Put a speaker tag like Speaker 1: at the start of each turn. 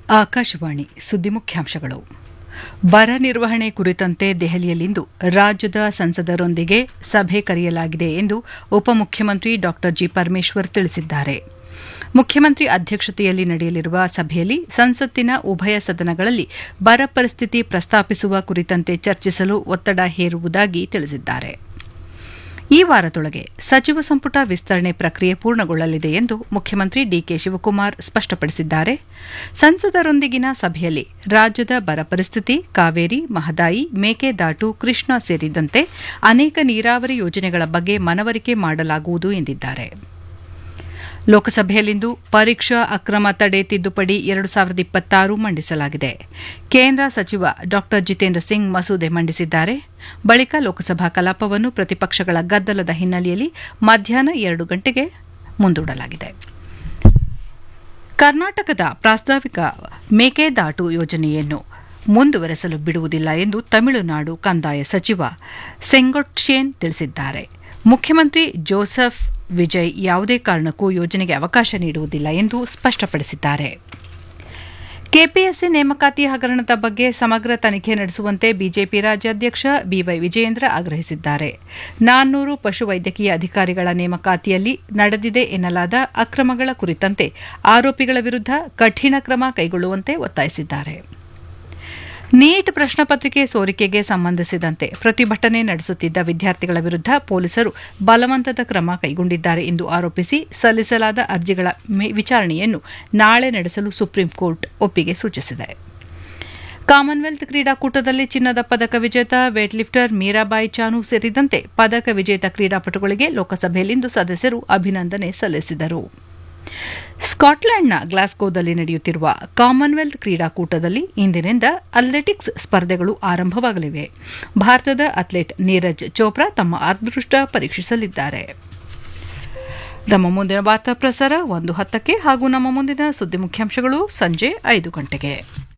Speaker 1: ಆಕಾಶವಾಣಿ ಸುದ್ದಿ ಮುಖ್ಯಾಂಶಗಳು ಬರ ನಿರ್ವಹಣೆ ಕುರಿತಂತೆ ದೆಹಲಿಯಲ್ಲಿಂದು ರಾಜ್ಯದ ಸಂಸದರೊಂದಿಗೆ ಸಭೆ ಕರೆಯಲಾಗಿದೆ ಎಂದು ಉಪಮುಖ್ಯಮಂತ್ರಿ ಡಾ ಜಿ ಪರಮೇಶ್ವರ್ ತಿಳಿಸಿದ್ದಾರೆ ಮುಖ್ಯಮಂತ್ರಿ ಅಧ್ಯಕ್ಷತೆಯಲ್ಲಿ ನಡೆಯಲಿರುವ ಸಭೆಯಲ್ಲಿ ಸಂಸತ್ತಿನ ಉಭಯ ಸದನಗಳಲ್ಲಿ ಬರ ಪರಿಸ್ಥಿತಿ ಪ್ರಸ್ತಾಪಿಸುವ ಕುರಿತಂತೆ ಚರ್ಚಿಸಲು ಒತ್ತಡ ಹೇರುವುದಾಗಿ ತಿಳಿಸಿದ್ದಾರೆ ಈ ವಾರದೊಳಗೆ ಸಚಿವ ಸಂಪುಟ ವಿಸ್ತರಣೆ ಪ್ರಕ್ರಿಯೆ ಪೂರ್ಣಗೊಳ್ಳಲಿದೆ ಎಂದು ಮುಖ್ಯಮಂತ್ರಿ ಡಿಕೆ ಶಿವಕುಮಾರ್ ಸ್ಪಷ್ಟಪಡಿಸಿದ್ದಾರೆ ಸಂಸದರೊಂದಿಗಿನ ಸಭೆಯಲ್ಲಿ ರಾಜ್ಯದ ಬರ ಪರಿಸ್ಥಿತಿ ಕಾವೇರಿ ಮಹದಾಯಿ ಮೇಕೆದಾಟು ಕೃಷ್ಣಾ ಸೇರಿದಂತೆ ಅನೇಕ ನೀರಾವರಿ ಯೋಜನೆಗಳ ಬಗ್ಗೆ ಮನವರಿಕೆ ಮಾಡಲಾಗುವುದು ಎಂದಿದ್ದಾರೆ ಲೋಕಸಭೆಯಲ್ಲಿಂದು ಪರೀಕ್ಷಾ ಅಕ್ರಮ ತಡೆ ತಿದ್ದುಪಡಿ ಎರಡು ಸಾವಿರದ ಇಪ್ಪತ್ತಾರು ಮಂಡಿಸಲಾಗಿದೆ ಕೇಂದ್ರ ಸಚಿವ ಡಾ ಜಿತೇಂದ್ರ ಸಿಂಗ್ ಮಸೂದೆ ಮಂಡಿಸಿದ್ದಾರೆ ಬಳಿಕ ಲೋಕಸಭಾ ಕಲಾಪವನ್ನು ಪ್ರತಿಪಕ್ಷಗಳ ಗದ್ದಲದ ಹಿನ್ನೆಲೆಯಲ್ಲಿ ಮಧ್ಯಾಹ್ನ ಎರಡು ಗಂಟೆಗೆ ಮುಂದೂಡಲಾಗಿದೆ ಕರ್ನಾಟಕದ ಪ್ರಾಸ್ತಾವಿಕ ಮೇಕೆದಾಟು ಯೋಜನೆಯನ್ನು ಮುಂದುವರೆಸಲು ಬಿಡುವುದಿಲ್ಲ ಎಂದು ತಮಿಳುನಾಡು ಕಂದಾಯ ಸಚಿವ ಸೆಂಗೊಟ್ಶೇನ್ ತಿಳಿಸಿದ್ದಾರೆ ಮುಖ್ಯಮಂತ್ರಿ ಜೋಸೆಫ್ ವಿಜಯ್ ಯಾವುದೇ ಕಾರಣಕ್ಕೂ ಯೋಜನೆಗೆ ಅವಕಾಶ ನೀಡುವುದಿಲ್ಲ ಎಂದು ಸ್ಪಷ್ಟಪಡಿಸಿದ್ದಾರೆ ಕೆಪಿಎಸ್ಸಿ ನೇಮಕಾತಿ ಹಗರಣದ ಬಗ್ಗೆ ಸಮಗ್ರ ತನಿಖೆ ನಡೆಸುವಂತೆ ಬಿಜೆಪಿ ರಾಜ್ಯಾಧ್ಯಕ್ಷ ಬಿವೈ ವಿಜಯೇಂದ್ರ ಆಗ್ರಹಿಸಿದ್ದಾರೆ ನಾನ್ನೂರು ಪಶುವೈದ್ಯಕೀಯ ಅಧಿಕಾರಿಗಳ ನೇಮಕಾತಿಯಲ್ಲಿ ನಡೆದಿದೆ ಎನ್ನಲಾದ ಅಕ್ರಮಗಳ ಕುರಿತಂತೆ ಆರೋಪಿಗಳ ವಿರುದ್ಧ ಕಠಿಣ ಕ್ರಮ ಕೈಗೊಳ್ಳುವಂತೆ ಒತ್ತಾಯಿಸಿದ್ದಾರೆ ನೀಟ್ ಪ್ರಶ್ನೆ ಪತ್ರಿಕೆ ಸೋರಿಕೆಗೆ ಸಂಬಂಧಿಸಿದಂತೆ ಪ್ರತಿಭಟನೆ ನಡೆಸುತ್ತಿದ್ದ ವಿದ್ಯಾರ್ಥಿಗಳ ವಿರುದ್ಧ ಪೊಲೀಸರು ಬಲವಂತದ ಕ್ರಮ ಕೈಗೊಂಡಿದ್ದಾರೆ ಎಂದು ಆರೋಪಿಸಿ ಸಲ್ಲಿಸಲಾದ ಅರ್ಜಿಗಳ ವಿಚಾರಣೆಯನ್ನು ನಾಳೆ ನಡೆಸಲು ಸುಪ್ರೀಂ ಕೋರ್ಟ್ ಒಪ್ಪಿಗೆ ಸೂಚಿಸಿದೆ ಕಾಮನ್ವೆಲ್ತ್ ಕ್ರೀಡಾಕೂಟದಲ್ಲಿ ಚಿನ್ನದ ಪದಕ ವಿಜೇತ ವೇಟ್ ಲಿಫ್ಟರ್ ಮೀರಾಬಾಯಿ ಚಾನು ಸೇರಿದಂತೆ ಪದಕ ವಿಜೇತ ಕ್ರೀಡಾಪಟುಗಳಿಗೆ ಲೋಕಸಭೆಯಲ್ಲಿಂದು ಸದಸ್ಯರು ಅಭಿನಂದನೆ ಸಲ್ಲಿಸಿದರು ಸ್ಕಾಟ್ಲೆಂಡ್ನ ಗ್ಲಾಸ್ಗೋದಲ್ಲಿ ನಡೆಯುತ್ತಿರುವ ಕಾಮನ್ವೆಲ್ತ್ ಕ್ರೀಡಾಕೂಟದಲ್ಲಿ ಇಂದಿನಿಂದ ಅಥ್ಲೆಟಿಕ್ಸ್ ಸ್ಪರ್ಧೆಗಳು ಆರಂಭವಾಗಲಿವೆ ಭಾರತದ ಅಥ್ಲೆಟ್ ನೀರಜ್ ಚೋಪ್ರಾ ತಮ್ಮ ಅದೃಷ್ಟ ಪರೀಕ್ಷಿಸಲಿದ್ದಾರೆ ನಮ್ಮ ಮುಂದಿನ ವಾರ್ತಾ ಪ್ರಸಾರ ಒಂದು ಹತ್ತಕ್ಕೆ ಹಾಗೂ ನಮ್ಮ ಮುಂದಿನ ಸುದ್ದಿ ಮುಖ್ಯಾಂಶಗಳು ಸಂಜೆ ಐದು ಗಂಟೆಗೆ